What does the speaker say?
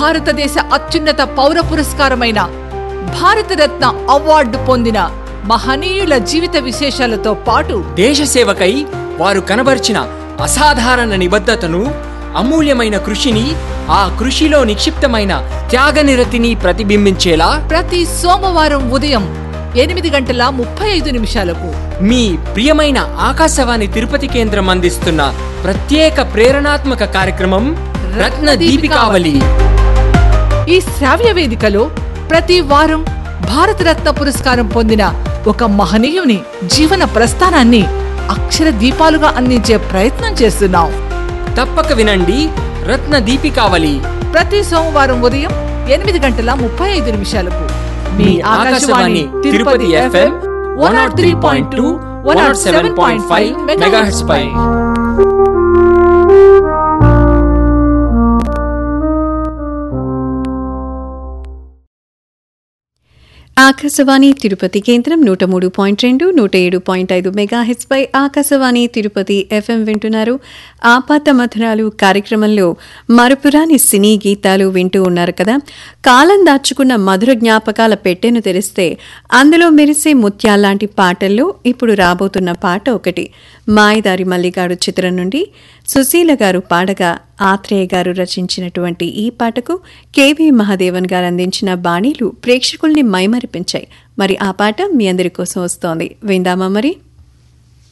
భారతదేశ అత్యున్నత పౌర పురస్కారమైన భారతరత్న అవార్డు పొందిన మహనీయుల జీవిత విశేషాలతో పాటు దేశ సేవకై వారు కనబర్చిన అసాధారణ నిబద్ధతను అమూల్యమైన కృషిని ఆ కృషిలో నిక్షిప్తమైన త్యాగనిరతిని ప్రతిబింబించేలా ప్రతి సోమవారం ఉదయం ఎనిమిది గంటల ముప్పై ఐదు నిమిషాలకు మీ ప్రియమైన ఆకాశవాణి తిరుపతి కేంద్రం అందిస్తున్న ప్రత్యేక ప్రేరణాత్మక కార్యక్రమం రత్న దీపికావళి ఈ శ్రావ్య వేదికలో ప్రతి వారం భారతరత్న పురస్కారం పొందిన ఒక మహనీయుని జీవన ప్రస్థానాన్ని అక్షర దీపాలుగా అందించే ప్రయత్నం చేస్తున్నాం తప్పక వినండి రత్న దీపికావళి ప్రతి సోమవారం ఉదయం ఎనిమిది గంటల ముప్పై ఐదు నిమిషాలకు మీ Akashvani Tirupati FM one not three point two one not seven point five megahertz పై ఆకాశవాణి తిరుపతి కేంద్రం నూట మూడు పాయింట్ రెండు నూట ఏడు పాయింట్ ఐదు మెగాహెచ్ పై ఆకాశవాణి తిరుపతి ఎఫ్ఎం వింటున్నారు ఆపాత మధురాలు కార్యక్రమంలో మరుపురాని సినీ గీతాలు వింటూ ఉన్నారు కదా కాలం దాచుకున్న మధుర జ్ఞాపకాల పెట్టెను తెరిస్తే అందులో మెరిసే ముత్యాల్లాంటి పాటల్లో ఇప్పుడు రాబోతున్న పాట ఒకటి మాయదారి మల్లిగాడు చిత్రం నుండి సుశీల గారు పాడగా ఆత్రేయ గారు రచించినటువంటి ఈ పాటకు కేవీ మహాదేవన్ గారు అందించిన బాణీలు ప్రేక్షకుల్ని మైమరిపించాయి మరి ఆ పాట మీ అందరి కోసం వస్తోంది విందామా మరి